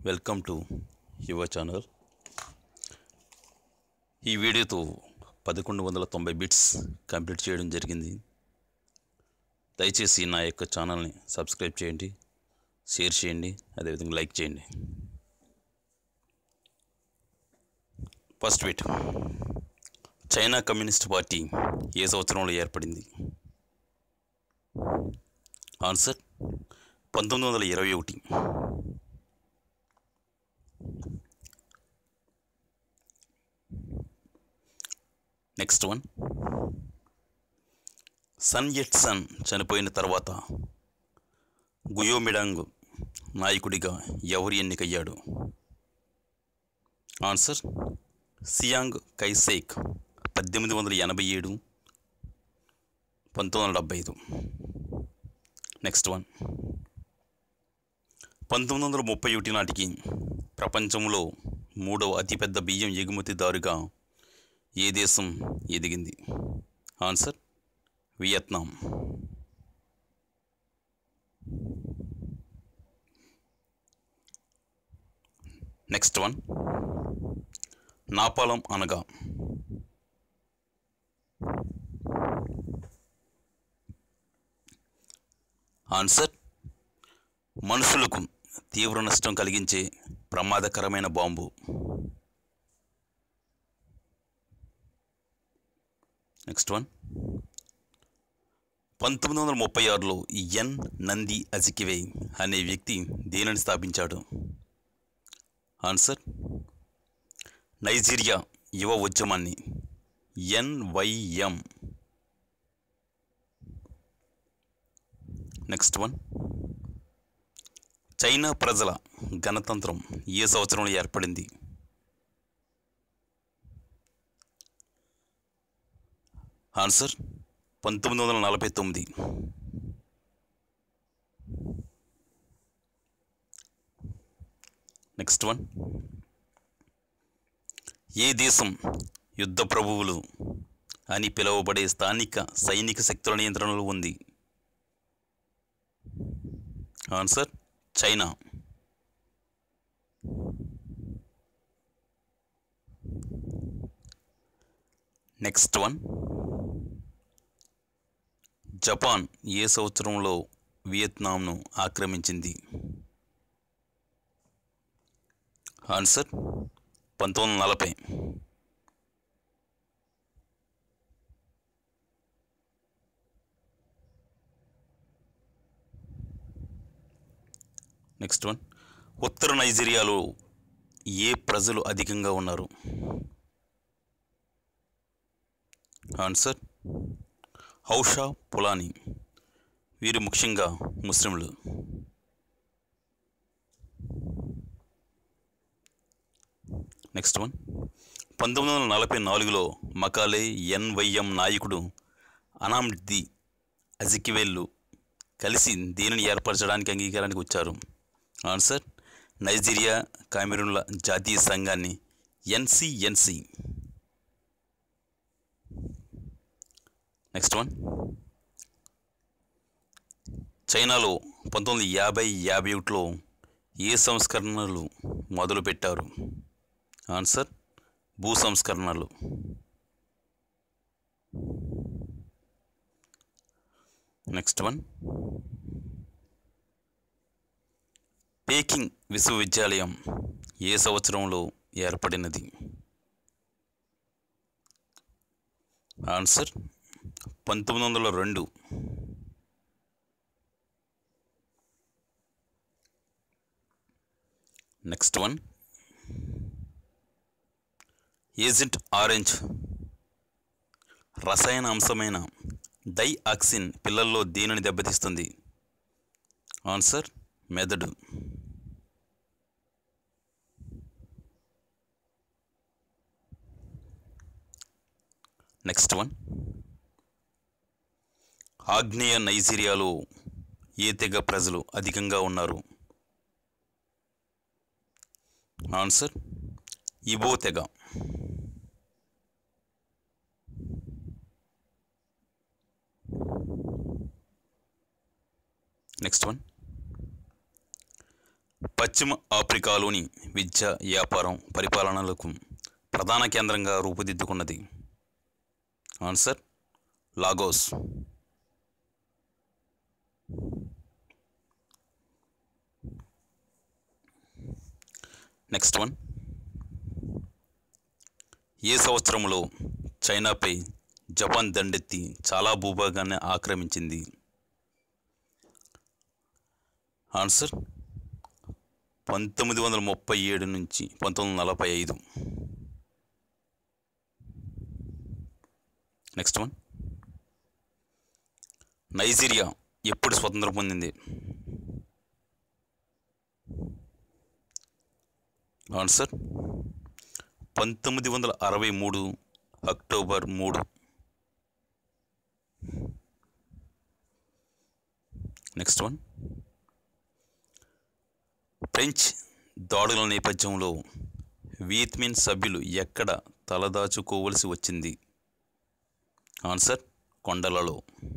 welcome to యువ channel ఈ వీడియోతో పదకొండు వందల తొంభై బిట్స్ కంప్లీట్ చేయడం జరిగింది దయచేసి నా యొక్క ఛానల్ని సబ్స్క్రైబ్ చేయండి షేర్ చేయండి అదేవిధంగా లైక్ చేయండి first bit China communist party ఏ సంవత్సరంలో ఏర్పడింది ఆన్సర్ పంతొమ్మిది వందల ఇరవై ఒకటి next one Sun Yat Sen చనిపోయిన తర్వాత గుయోమిడాంగ్ నాయకుడిగా ఎవరు ఎన్నికయ్యాడు ఆన్సర్ సియాంగ్ కైసేక్ పద్దెనిమిది వందల ఎనభై ఏడు పంతొమ్మిది వందల డెబ్బై ఐదు నెక్స్ట్ వన్ పంతొమ్మిది వందల ముప్పై ఒకటి నాటికి ప్రపంచంలో మూడవ అతిపెద్ద బియ్యం ఎగుమతిదారుగా ఏ దేశం ఎదిగింది answer Vietnam next one napalm అనగా ఆన్సర్ మనుషులకు తీవ్ర నష్టం కలిగించే ప్రమాదకరమైన బాంబు నెక్స్ట్ వన్ పంతొమ్మిది వందల ముప్పై ఆరులో ఎన్ నంది అజికివే అనే వ్యక్తి దేనిని స్థాపించాడు ఆన్సర్ నైజీరియా యువ ఉద్యమాన్ని ఎన్వైఎం నెక్స్ట్ వన్ చైనా ప్రజల గణతంత్రం ఏ సంవత్సరంలో ఏర్పడింది ఆన్సర్ పంతొమ్మిది వందల నలభై తొమ్మిది నెక్స్ట్ వన్ ఏ దేశం యుద్ధ ప్రభువులు అని పిలువబడే స్థానిక సైనిక శక్తుల నియంత్రణలో ఉంది answer China next one Japan ఏ సంవత్సరంలో వియత్నాంను ఆక్రమించింది ఆన్సర్ పంతొమ్మిది వందల నలభై నెక్స్ట్ వన్ ఉత్తర నైజీరియాలో ఏ ప్రజలు అధికంగా ఉన్నారు ఆన్సర్ హౌషా పులాని వీరు ముఖ్యంగా ముస్లింలు నెక్స్ట్ వన్ పంతొమ్మిది వందల నలభై నాలుగులో మకాలే ఎన్వైఎం నాయకుడు అనామ్ది అజికివెల్లు కలిసి దీనిని ఏర్పరచడానికి అంగీకారానికి వచ్చారు ఆన్సర్ నైజీరియా కామెరూన్ల జాతీయ సంఘాన్ని ఎన్సిఎన్సి నెక్స్ట్ వన్ చైనాలో పంతొమ్మిది యాభై యాభై ఒకటిలో ఏ సంస్కరణలు మొదలుపెట్టారు ఆన్సర్ భూ సంస్కరణలు నెక్స్ట్ వన్ పేకింగ్ విశ్వవిద్యాలయం ఏ సంవత్సరంలో ఏర్పడినది ఆన్సర్ పంతొమ్మిది వందల రెండు నెక్స్ట్ వన్ ఏజెంట్ ఆరెంజ్ రసాయన అంశమైన డైఆక్సిన్ పిల్లల్లో దేనిని దెబ్బతీస్తుంది ఆన్సర్ మెదడు నెక్స్ట్ వన్ ఆగ్నేయ నైజీరియాలో ఏ తెగ ప్రజలు అధికంగా ఉన్నారు ఆన్సర్ ఇబో తెగ నెక్స్ట్ వన్ పశ్చిమ ఆఫ్రికాలోని విద్య వ్యాపారం పరిపాలనలకు ప్రధాన కేంద్రంగా రూపుదిద్దుకున్నది ఆన్సర్ లాగోస్ నెక్స్ట్ వన్ ఏ సంవత్సరంలో చైనాపై జపాన్ దండెత్తి చాలా భూభాగాన్ని ఆక్రమించింది ఆన్సర్ పంతొమ్మిది వందల ముప్పై ఏడు నుంచి పంతొమ్మిది వందల నలభై ఐదు నెక్స్ట్ వన్ నైజీరియా ఎప్పుడు స్వతంత్రం పొందింది ఆన్సర్ పంతొమ్మిది వందల అరవై మూడు అక్టోబర్ మూడు నెక్స్ట్ వన్ ఫ్రెంచ్ దాడుల నేపథ్యంలో వియత్మిన్ సభ్యులు ఎక్కడ తలదాచుకోవలసి వచ్చింది ఆన్సర్ కొండలలో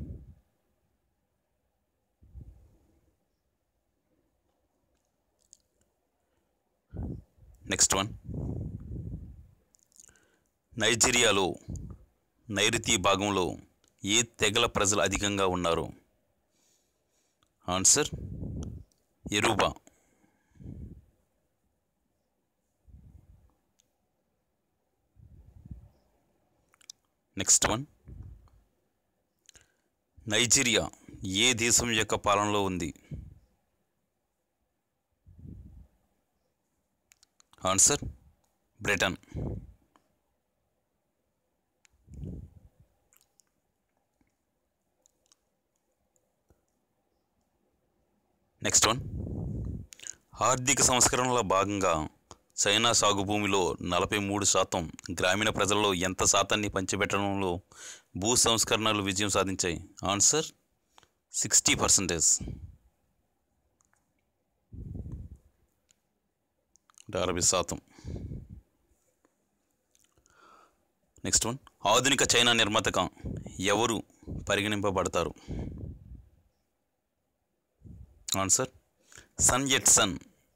నెక్స్ట్ వన్ నైజీరియాలో నైరుతి భాగంలో ఏ తెగల ప్రజలు అధికంగా ఉన్నారు answer Yoruba next one Nigeria ఏ దేశం యొక్క పాలనలో ఉంది ఆన్సర్ బ్రిటన్ నెక్స్ట్ వన్ ఆర్థిక సంస్కరణల భాగంగా చైనా సాగు భూమిలో నలభై మూడు శాతం గ్రామీణ ప్రజల్లో ఎంత శాతాన్ని పంచిపెట్టడంలో భూ సంస్కరణలు విజయం సాధించాయి ఆన్సర్ సిక్స్టీ పర్సెంటేజ్ అరవై శాతం నెక్స్ట్ వన్ ఆధునిక చైనా నిర్మాతగా ఎవరు పరిగణింపబడతారు answer Sun Yat Sen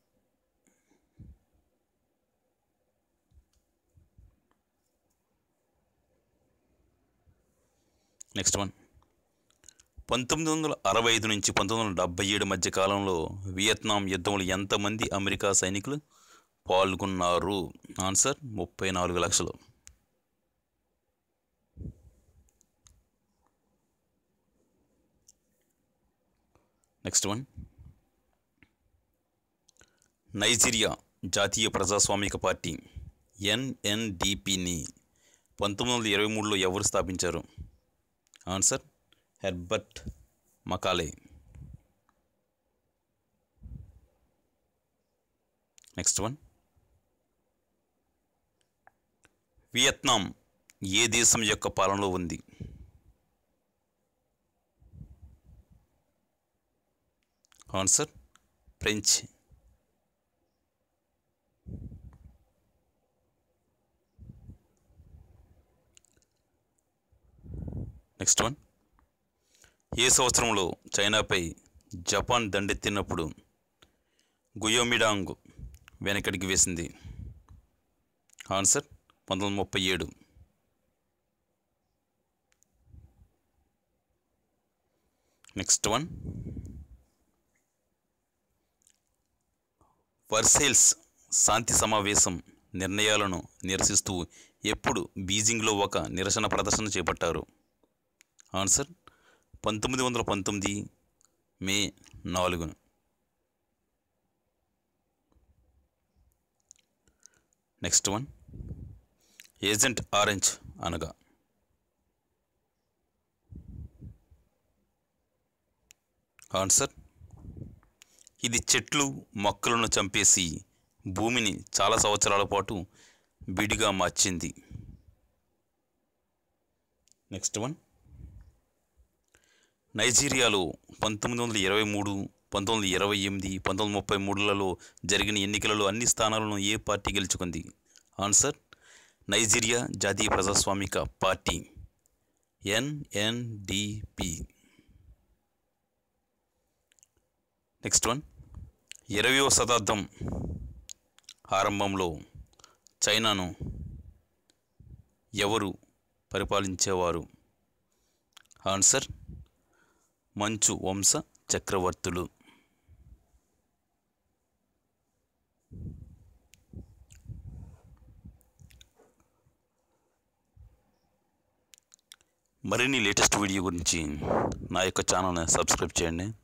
next one పంతొమ్మిది వందల అరవై ఐదు నుంచి పంతొమ్మిది వందల డెబ్బై ఏడు మధ్య కాలంలో వియత్నాం యుద్ధంలో ఎంతమంది అమెరికా సైనికులు పాల్గొన్నారు ఆన్సర్ ముప్పై నాలుగు లక్షలు నెక్స్ట్ వన్ నైజీరియా జాతీయ ప్రజాస్వామిక పార్టీ ఎన్ఎన్డిపిని పంతొమ్మిది వందల ఇరవై మూడులో ఎవరు స్థాపించారు answer Herbert Macaulay next one Vietnam ఏ దేశం యొక్క పాలనలో ఉంది ఆన్సర్ ఫ్రెంచ్ నెక్స్ట్ వన్ ఏ సంవత్సరంలో చైనాపై జపాన్ దండెత్తినప్పుడు గుయోమిడాంగ్ వెనకడికి వేసింది ఆన్సర్ పంతొమ్మిది వందల ముప్పై ఏడు నెక్స్ట్ వన్ వర్సైల్స్ శాంతి సమావేశం నిర్ణయాలను నిరసిస్తూ ఎప్పుడు బీజింగ్లో ఒక నిరసన ప్రదర్శన చేపట్టారు ఆన్సర్ పంతొమ్మిది వందల పంతొమ్మిది మే నాలుగు నెక్స్ట్ వన్ ఏజెంట్ ఆరెంజ్ అనగా ఆన్సర్ ఇది చెట్లు మొక్కలను చంపేసి భూమిని చాలా సంవత్సరాల పాటు బిడిగా మార్చింది నెక్స్ట్ వన్ నైజీరియాలో పంతొమ్మిది వందల ఇరవై మూడు పంతొమ్మిది వందల ఇరవై ఎనిమిది పంతొమ్మిది వందల ముప్పై మూడులలో జరిగిన ఎన్నికలలో అన్ని స్థానాలను ఏ పార్టీ గెలుచుకుంది ఆన్సర్ నైజీరియా జాతీయ ప్రజాస్వామిక పార్టీ ఎన్ఎన్డిపి నెక్స్ట్ వన్ ఇరవయవ శతాబ్దం ఆరంభంలో చైనాను ఎవరు పరిపాలించేవారు ఆన్సర్ మంచు వంశ చక్రవర్తులు మరిన్ని లేటెస్ట్ వీడియో గురించి నా యొక్క ఛానల్ని సబ్స్క్రైబ్ చేయండి